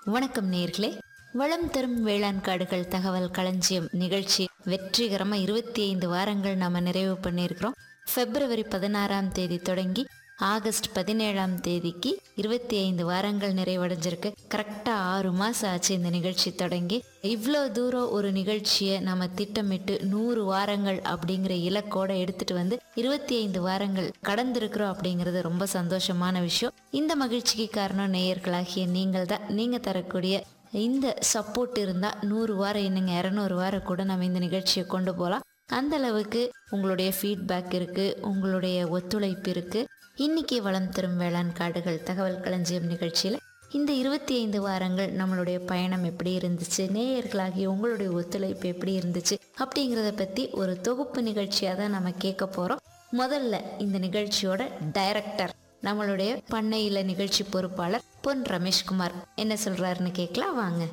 வணக்கம் நேர்களே வளம் தரும் வேளாண் காடுகள் தகவல் களஞ்சியம் நிகழ்ச்சி வெற்றிகரமா இருபத்தி ஐந்து வாரங்கள் நம்ம நிறைவு பண்ணியிருக்கிறோம் பிப்ரவரி பதினாறாம் தேதி தொடங்கி ஆகஸ்ட் பதினேழாம் தேதிக்கு இருபத்தி ஐந்து வாரங்கள் நிறைவடைஞ்சிருக்கு கரெக்டாக ஆறு மாதம் ஆச்சு இந்த நிகழ்ச்சி தொடங்கி இவ்வளோ தூரம் ஒரு நிகழ்ச்சியை நம்ம திட்டமிட்டு நூறு வாரங்கள் அப்படிங்கிற இலக்கோட எடுத்துட்டு வந்து இருபத்தி ஐந்து வாரங்கள் கடந்திருக்கிறோம் அப்படிங்கிறது ரொம்ப சந்தோஷமான விஷயம் இந்த மகிழ்ச்சிக்கு காரணம் நேயர்களாகிய நீங்கள் தான் நீங்கள் தரக்கூடிய இந்த சப்போர்ட் இருந்தால் நூறு வாரம் என்னங்க இரநூறு வாரம் கூட நம்ம இந்த நிகழ்ச்சியை கொண்டு போகலாம் அந்த அளவுக்கு உங்களுடைய ஃபீட்பேக் இருக்குது உங்களுடைய ஒத்துழைப்பு இருக்குது இன்னைக்கு வளம் தரும் வேளாண் காடுகள் தகவல் களஞ்சியம் நிகழ்ச்சியில் இந்த இருபத்தி ஐந்து வாரங்கள் நம்மளுடைய பயணம் எப்படி இருந்துச்சு நேயர்களாகிய உங்களுடைய ஒத்துழைப்பு எப்படி இருந்துச்சு அப்படிங்கிறத பற்றி ஒரு தொகுப்பு நிகழ்ச்சியாக தான் நம்ம கேட்க போகிறோம் முதல்ல இந்த நிகழ்ச்சியோட டைரக்டர் நம்மளுடைய பண்ணையில நிகழ்ச்சி பொறுப்பாளர் பொன் ரமேஷ்குமார் என்ன சொல்றாருன்னு கேட்கலாம் வாங்க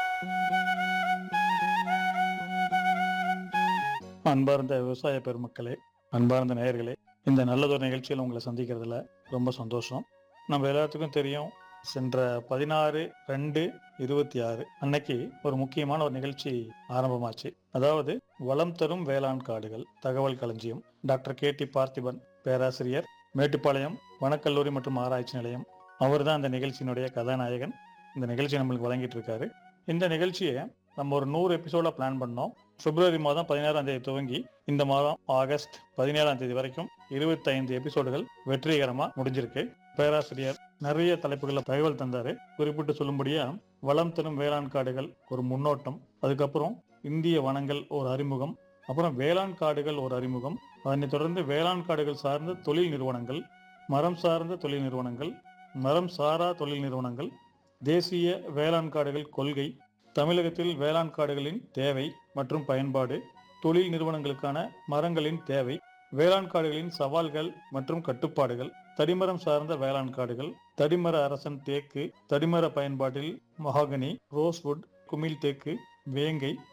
அன்பார்ந்த விவசாய பெருமக்களே அன்பார்ந்த நேயர்களே இந்த நல்லதொரு நிகழ்ச்சியில் உங்களை சந்திக்கிறதுல ரொம்ப சந்தோஷம் நம்ம எல்லாத்துக்கும் தெரியும் சென்ற பதினாறு ரெண்டு இருபத்தி ஆறு அன்னைக்கு ஒரு முக்கியமான ஒரு நிகழ்ச்சி ஆரம்பமாச்சு அதாவது வளம் தரும் வேளாண் காடுகள் தகவல் களஞ்சியம் டாக்டர் கே டி பார்த்திபன் பேராசிரியர் மேட்டுப்பாளையம் வனக்கல்லூரி மற்றும் ஆராய்ச்சி நிலையம் அவர் தான் அந்த நிகழ்ச்சியினுடைய கதாநாயகன் இந்த நிகழ்ச்சி நம்மளுக்கு வழங்கிட்டு இருக்காரு இந்த நிகழ்ச்சியை நம்ம ஒரு நூறு எபிசோட பிளான் பண்ணோம் பிப்ரவரி மாதம் பதினாறாம் தேதி துவங்கி இந்த மாதம் ஆகஸ்ட் பதினேழாம் தேதி வரைக்கும் இருபத்தைந்து எபிசோடுகள் வெற்றிகரமா முடிஞ்சிருக்கு பேராசிரியர் நிறைய தலைப்புகளில் தகவல் தந்தாரு குறிப்பிட்டு சொல்லும்படியா வளம் தரும் வேளாண் காடுகள் ஒரு முன்னோட்டம் அதுக்கப்புறம் இந்திய வனங்கள் ஒரு அறிமுகம் அப்புறம் வேளாண் காடுகள் ஒரு அறிமுகம் அதனைத் தொடர்ந்து வேளாண் காடுகள் சார்ந்த தொழில் நிறுவனங்கள் மரம் சார்ந்த தொழில் நிறுவனங்கள் மரம் சாரா தொழில் நிறுவனங்கள் தேசிய வேளாண் காடுகள் கொள்கை தமிழகத்தில் வேளாண் காடுகளின் தேவை மற்றும் பயன்பாடு தொழில் நிறுவனங்களுக்கான மரங்களின் தேவை வேளாண் காடுகளின் சவால்கள் மற்றும் கட்டுப்பாடுகள் தடிமரம் சார்ந்த வேளாண் காடுகள் தடிமர அரசன் தேக்கு தடிமர பயன்பாட்டில் மொஹாகனி ரோஸ்வுட் குமிழ் தேக்கு வேங்கை